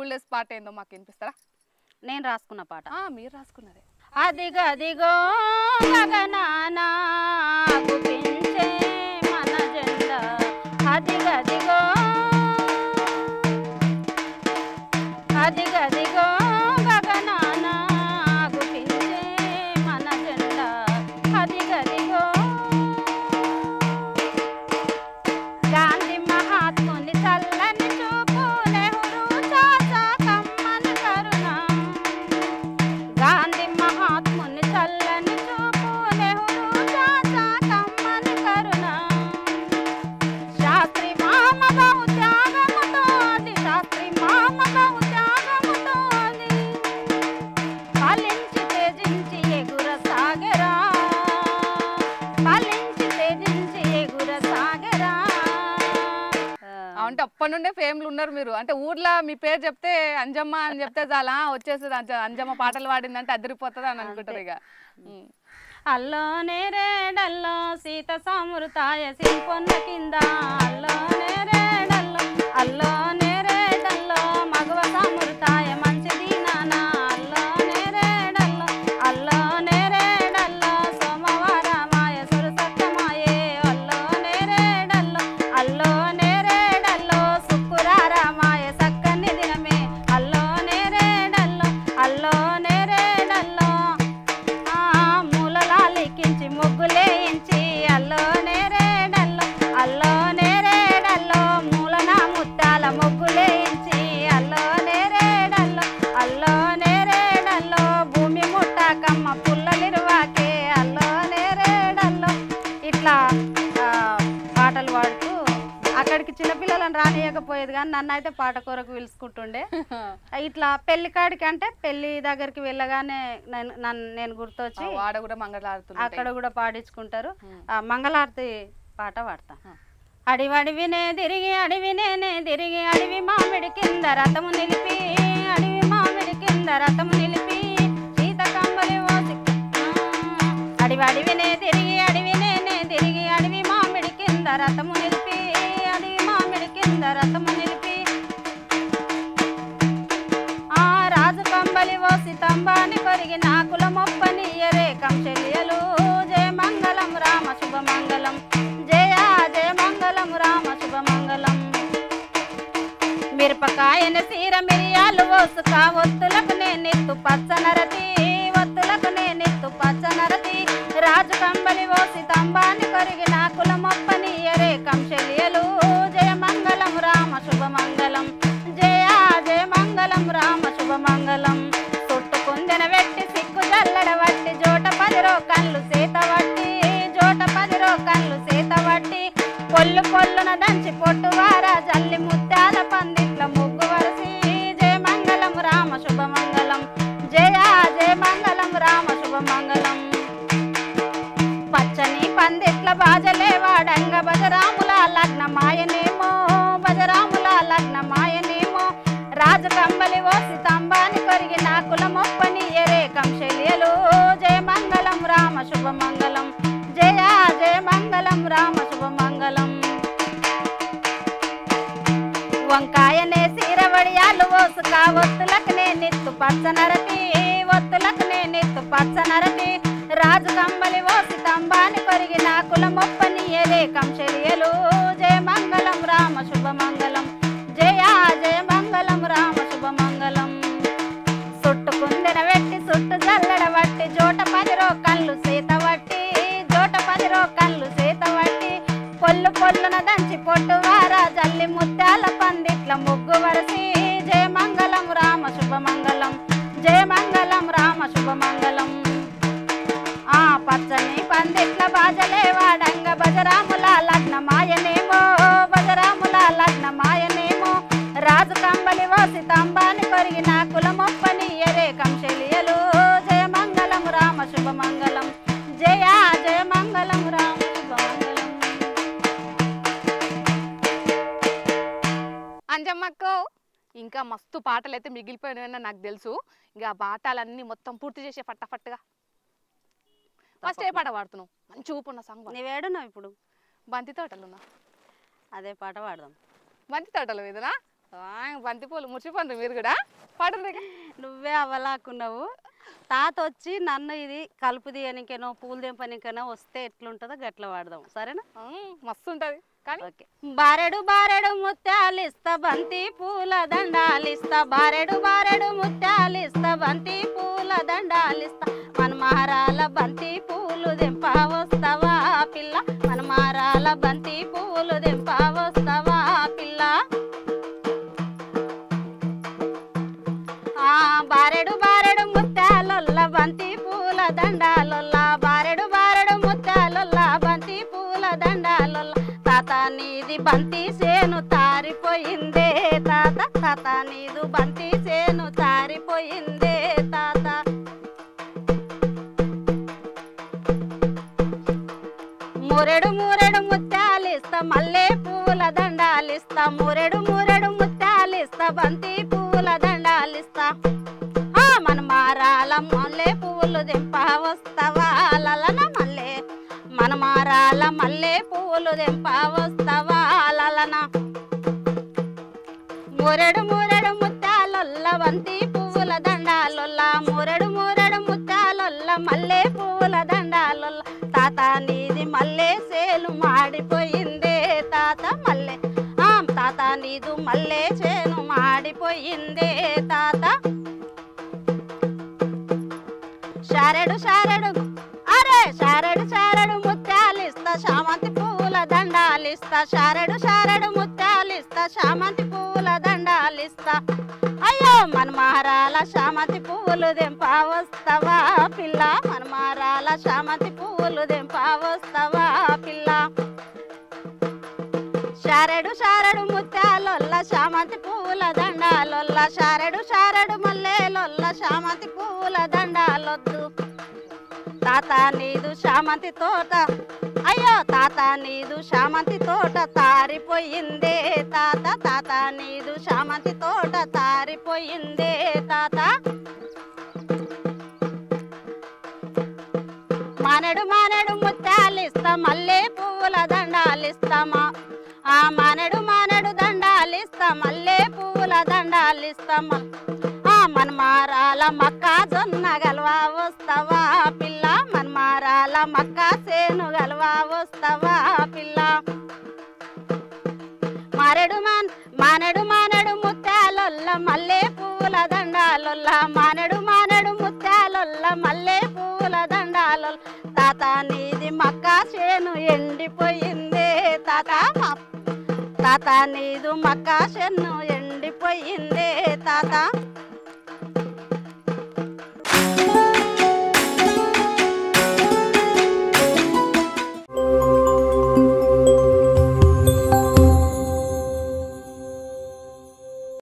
Holidays పాట ఏందో మాకు వినిపిస్తారా నేను రాసుకున్న పాట ఆ, మీరు రాసుకున్నదే అదిగదిగో గగనాన గుపించే మన జెండా అదిగదిగో అదిగదిగో గగనాన గుపించే మన జెండా అదిగదిగో గాంధీ మహాత్ముని చల్లని చూపు నెహ్రూ చాచా కమ్మని కరుణ గాంధీ మహాత్ముని చల్లని చూపు నెహ్రూ చాచా కమ్మని కరుణ శాస్త్రి మామ బహు త్యాగముతో అది శాస్త్రి మామ బహు త్యాగముతో అది ఫలించి తేజించి ఎగుర సాగరా ఫలించి తేజించి ఎగుర సాగరా ఆ, అంటే అప్పటి నుండే ఫేమ్లు ఉన్నారు మీరు అంటే ఊర్లో మీ పేరు చెప్తే అంజమ్మ అని చెప్తే చాలా వచ్చేస్తుంది అంజ- అంజమ్మ పాటలు పాడిందంటే అదిరిపోతుంది అని అనుకుంటారు ఇక ఉమ్. అల్లో నేరేడల్లో సీత సామృతాయ సింపొన్న కింద అల్లో నేరేడల్లో అల్లో నేరేడల్లో మగవ సామృతాయ మంచిది నానా అల్లో నేరేడల్లో అల్లో నేరేడల్లో సోమవారమాయ సురసత్యమాయే అల్లో నేరేడల్లో అల్లో నేరేడల్లో శుక్రారమాయ సక్కని దినమే అల్లో నేరేడల్లో అల్లో నేరేడల్లో ఆ మూలలాలికించి ముగ్గులేయించి అల్లో నేరేడల్లో అల్లో నేరేడల్లో మూలన ముత్తాల ముగ్గులేయించి అల్లో నేరేడల్లో అల్లో నేరేడల్లో భూమి ముట్టాకమ్మ పుల్లలిరువాకే అల్లో నేరేడల్లో ఇట్లా ఆ, పాటలు పాడుతూ అక్కడికి చిన్నపిల్లలను రానియకపోయేది కానీ నన్ను అయితే పాట కొరకు పిలుచుకుంటుండే ఇట్లా పెళ్లి కాడికి అంటే పెళ్లి దగ్గరికి వెళ్ళగానే నేను నన్ను నేను గుర్తొచ్చి ఆ, వాడ కూడా మంగళారుతుంది అక్కడ కూడా పాడించుకుంటారు ఉమ్. ఆ మంగళారతి పాట పాడతా ఆ. అడివడివినే తిరిగి అడివినేనే తిరిగి అడివి మామిడి కింద రథము నిలిపి అడివి మామిడి కింద రథము నిలిపి సీత కంబలి ఓసి అడివడివినే తిరిగి అడివినేనే తిరిగి అడివి మామిడి కింద రథము నిలిపి అడివి మామిడి కింద రథము నిలిపి ఆ రాజు కంబలి ఓసి తంబాని కొరిగి నాకుల మొప్పని ఎరే కంచెలియలు జయ మంగళం రామ శుభమంగళం జయ జయ మంగళం రామ శుభమంగళం మిరపకాయన సీర మిరియాలు ఓసుక ఒత్తులకు నేనెత్తు పచ్చనరతి ఒత్తులకు నేనెత్తు పచ్చనరతి రాజు కంబలి ఓసి తంబాని కొరిగి నాకుల మొప్పని ఎరే కంచెలియలు జయ మంగళం రామ శుభమంగళం జయ జయ మంగళం రామ శుభమంగళం చుట్టుకుందెన వెట్టి సిక్కు జల్లడ వట్టి జోట పదిరో కళ్ళు సేత వట్టి జోట పదిరో కళ్ళు సేత వట్టి పొల్లు పొల్లున దంచి పొట్టువారా జల్లి ముత్యాల పందిట్ల ముగ్గు వరసి జయ మంగళం రామ శుభమంగళం జయ జయ మంగళం రామ శుభమంగళం పచ్చని పందిట్ల బాజలే వాడంగ బజరాముల లగ్న మాయనేమో బజరాముల లగ్న మాయనేమో రాజు కంబలి ఓసి తంబాని కొరిగి నాకుల మొప్పని ఎరే కంశల్యలు జయ మంగళం రామ శుభమంగళం జయ జయ మంగళం రామ శుభమంగళం వంకాయనే సీరవడియాలు ఓసుక ఒత్తులకు నేనెత్తు పచ్చనరతి ఒత్తులకు నేనెత్తు పచ్చనరతి రాజు కంబలి ఓసి తంబాని కొరిగి నాకుల మొప్పని ఎరే కంశలియలు జయ మంగళం రామ శుభమంగళం జయ జయ మంగళం రామ శుభమంగళం చుట్టుకుందిన వెట్టి చుట్టు జల్లడ వట్టి జోట పదిరో కళ్ళు సీత వట్టి జోట పదిరో కళ్ళు సీత వట్టి పొల్లు పొల్లున దంచి పొట్టు వారా జల్లి ముత్యాల పందిట్ల ముగ్గు వరసి జయ మంగళం రామ శుభమంగళం జయ మంగళం రామ శుభమంగళం ఆ పచ్చని పందిట్ల బాజలే వాడంగ బజరాముల లగ్న మాయనేమో బజరాముల లగ్న మాయనేమో రాజు కంబలి వాసి తంబాని కొరిగి నా కులమొప్పని ఎరే కంశలియలు జయ మంగళం రామ శుభమంగళం జయ జయ మంగళం రామ శుభమంగళం అంజమ్మకు ఇంకా మస్తు పాటలు అయితే మిగిలిపోయినాయని నాకు తెలుసు ఇంకా ఆ పాటలన్నీ మొత్తం పూర్తి చేసే ఫట్టఫట్టుగా ఫస్ట్ ఏ పాట పాడుతున్నావు మంచి ఊపు ఉన్న సాంగ్ పాడు. నీవేడున్నావు ఇప్పుడు బంతి తోటలున్నా అదే పాట పాడదాం బంతి తోటలు మీదనా బంతిపూలు మురిచిపోండి మీరు కూడా పాడండి ఇక. నువ్వే అవలాకున్నావు తాత వచ్చి నన్ను ఇది కలుపు తీయనికనో పూలు తెంపనికనో వస్తే ఎట్లుంటుందో గట్ల వాడదాం సరేనా ఉమ్, మస్తు ఉంటది కానీ ఓకే బారెడు బారెడు ముత్యాలిస్తా బంతి పూల దండాలిస్తా బారెడు బారెడు ముత్యాలిస్తా బంతి పూల దండాలిస్తా మనమారాల బంతి పూలు దెంప వస్తావా పిల్ల మనమారాల బంతి పూలు దెంప వస్తావా పిల్ల ఆ బారెడు బారెడు ముత్యాలొల్ల బంతి పూల దండాలొల్ల బారెడు బారెడు ముత్యాలొల్ల బంతి పూల దండాలొల్ల తాత నీది బంతి సేను తారిపోయిందే తాత తాత నీదు బంతి సేను తారిపోయిందే తాత మూరెడు మూరెడు ముత్యాలిస్తా మల్లె పూల దండాలిస్తా మూరెడు మూరెడు ముత్యాలిస్తా బంతి పూల దండాలిస్తా ఆ మన మారాల మల్లె పువ్వులు దింప వస్తావా లలన మల్లె మన మారాల మల్లె పువ్వులు దింప వస్తావా లలన మూరెడు మూరెడు ముత్యాలొల్ల బంతి పువ్వుల దండాలొల్ల మూరెడు మూరెడు ముత్యాలొల్ల మల్లె పువ్వుల దండాలొల్ల తాత నీది మల్లె సేలు మాడిపోయిందే తాత మల్లె ఆ తాత నీదు మల్లె చేను మాడిపోయిందే తాత శారెడు శారెడు అరే శారెడు శారెడు ముత్యాలిస్తా శామంతి పూల దండాలిస్తా శారెడు శారెడు ముత్యాలిస్తా శామంతి పూల దండాలిస్తా అయ్యో మన మహారాల శామంతి పువ్వులు దెంప వస్తావా పిల్ల మన మహారాల శామంతి పువ్వులు దెంప వస్తావా పిల్ల శారెడు శారెడు ముత్యాలొల్ల శామంతి పువ్వుల దండాలొల్ల శారెడు శారెడు మల్లెలొల్ల శామంతి పువ్వుల దండాలొద్దు తాత నీదు శామంతి తోట అయ్యో తాత నీదు శామంతి తోట తారిపోయిందే తాత తాత నీదు శామంతి తోట తారిపోయిందే తాత మానడు మానడు ముత్యాలిస్తా మల్లె పువ్వుల దండాలిస్తామా ఆ మానడు మానడు దండాలిస్తా మల్లె పువ్వుల దండాలిస్తామా ఆ మన్మారాల మక్క జొన్న గలవా వస్తావా పిల్ల మన్మారాల మక్క సేను గలవా వస్తావా పిల్ల మారెడు మాన్ మానడు మానడు ముత్యాలొల్ల మల్లె పువ్వుల దండాలొల్ల మానడు మానడు ముత్యాలొల్ల మల్లె పువ్వుల దండాలొల్ల తాత నీది మక్క చేను ఎండిపోయిందే తాత తాత నీదు మక్క చేను ఎండిపోయిందే తాత